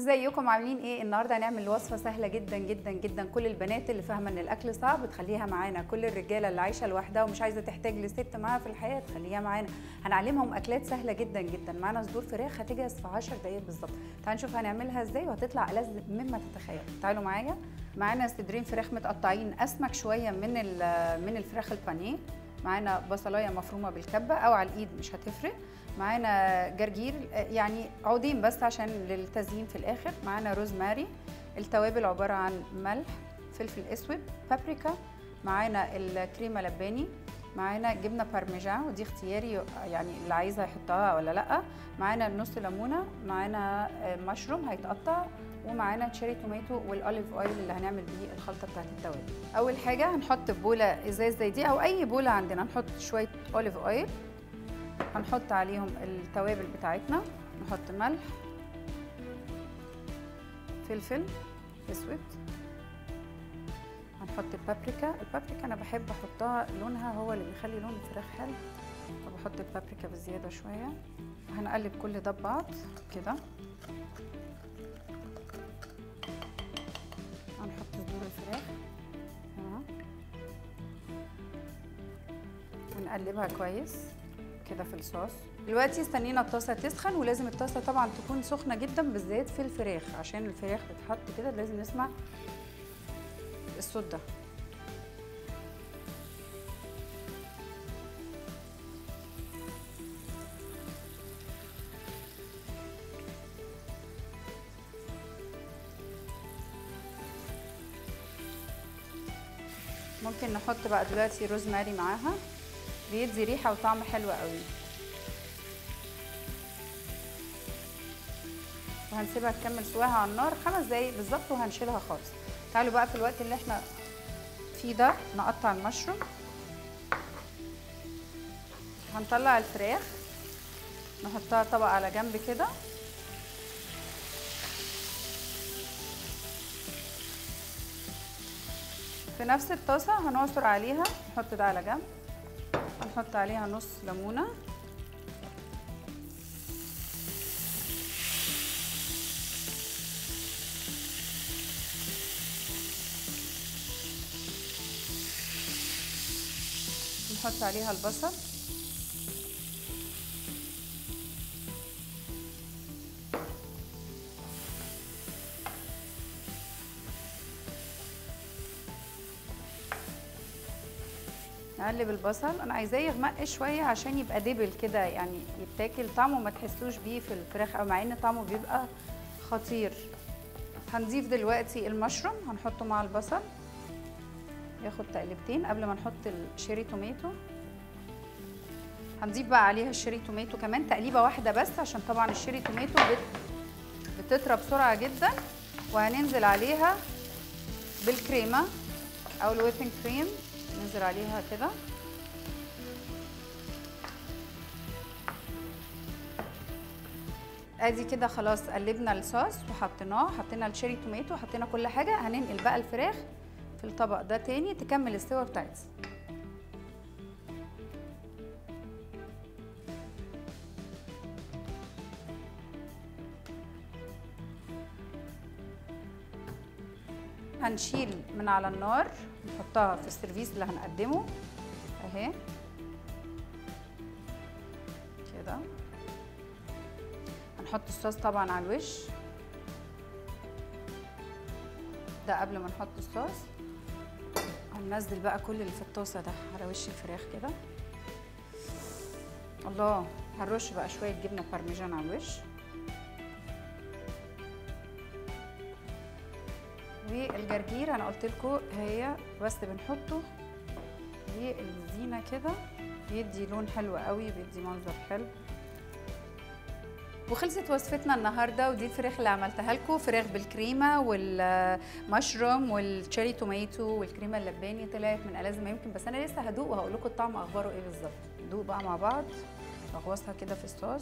ازيكم عاملين ايه النهارده هنعمل وصفه سهله جدا جدا جدا كل البنات اللي فاهمه ان الاكل صعب تخليها معانا كل الرجاله اللي عايشه لوحدها ومش عايزه تحتاج لست معاها في الحياه تخليها معانا هنعلمهم اكلات سهله جدا جدا معانا صدور فراخ هتجهز في 10 دقائق بالظبط تعالوا نشوف هنعملها ازاي وهتطلع ألذ مما تتخيل تعالوا معايا معانا صدرين فراخ متقطعين اسمك شويه من من الفراخ البانيه معانا بصلايه مفرومه بالكبه او على الايد مش هتفرق معانا جرجير يعني عودين بس عشان للتزيين في الاخر معانا روزماري التوابل عباره عن ملح فلفل اسود بابريكا معانا الكريمه لباني معانا جبنه بارميجان ودي اختياري يعني اللي عايزه يحطها ولا لا معانا نص ليمونه معانا مشروم هيتقطع ومعانا تشيري توماتو والاوليف اويل اللي هنعمل بيه الخلطه بتاعت التوابل اول حاجه هنحط بوله ازاز زي دي او اي بوله عندنا نحط شويه اوليف اويل هنحط عليهم التوابل بتاعتنا نحط ملح فلفل اسود هنحط البابريكا البابريكا انا بحب احطها لونها هو اللي بيخلي لون الفراخ حلو فبحط البابريكا بزياده شويه هنقلب كل ده ببعض كده هنحط صدور الفراخ اهو ونقلبها كويس كده في الصوص دلوقتي استنينا الطاسه تسخن ولازم الطاسه طبعا تكون سخنه جدا بالذات في الفراخ عشان الفراخ تتحط كده لازم نسمع الصوت ده ممكن نحط بقى دلوقتي روزماري معاها بيدي ريحه وطعم حلو قوي وهنسيبها تكمل سواها على النار خمس دقايق بالظبط وهنشيلها خالص تعالوا بقى في الوقت اللي احنا فيه ده نقطع المشروم هنطلع الفراخ نحطها طبق على جنب كده في نفس الطاسه هنعصر عليها نحط ده على جنب هنحط عليها نص ليمونه نحط عليها البصل نقلب البصل انا عايزاه يغمق شويه عشان يبقى دبل كده يعني يتاكل طعمه ما تحسوش بيه في الفراخ او مع ان طعمه بيبقى خطير هنضيف دلوقتي المشروم هنحطه مع البصل ياخد تقلبتين قبل ما نحط الشيري توماتو هنضيف بقى عليها الشيري توماتو كمان تقليبه واحده بس عشان طبعا الشيري توماتو بت... بتطرى بسرعه جدا وهننزل عليها بالكريمه او الويبنج كريم ننزل عليها كده ادي كده خلاص قلبنا الصوص وحطيناه حطينا الشيري توماتو حطينا كل حاجه هننقل بقى الفراخ في الطبق ده تاني تكمل السوا بتاعتها هنشيل من على النار نحطها في السيرفيس اللي هنقدمه اهي كده هنحط الصوص طبعا على الوش ده قبل ما نحط الصوص هننزل بقى كل اللي في الطاسه ده على وش الفراخ كده الله هنرش بقى شويه جبنه بارميجان على الوش والجرجير انا قلت لكم هي بس بنحطه للزينه كده بيدي لون حلو قوي بيدي منظر حلو وخلصت وصفتنا النهارده ودي الفراخ اللي عملتها لكم فراخ بالكريمه والمشروم والتشيري توماتو والكريمه اللباني طلعت من ألذ ما يمكن بس انا لسه هدوق وهقول لكم الطعم اخباره ايه بالظبط ندوق بقى مع بعض اغوصها كده في الصوص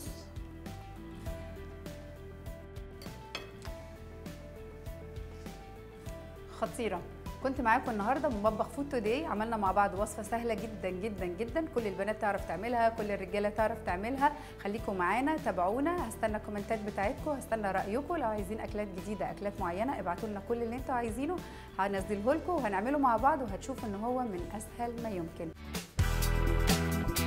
خطيره كنت معاكم النهارده من مطبخ فود توداي عملنا مع بعض وصفه سهله جدا جدا جدا كل البنات تعرف تعملها كل الرجاله تعرف تعملها خليكم معانا تابعونا هستنى الكومنتات بتاعتكم هستنى رايكم لو عايزين اكلات جديده اكلات معينه ابعتوا لنا كل اللي انتوا عايزينه هنزله لكم وهنعمله مع بعض وهتشوفوا ان هو من اسهل ما يمكن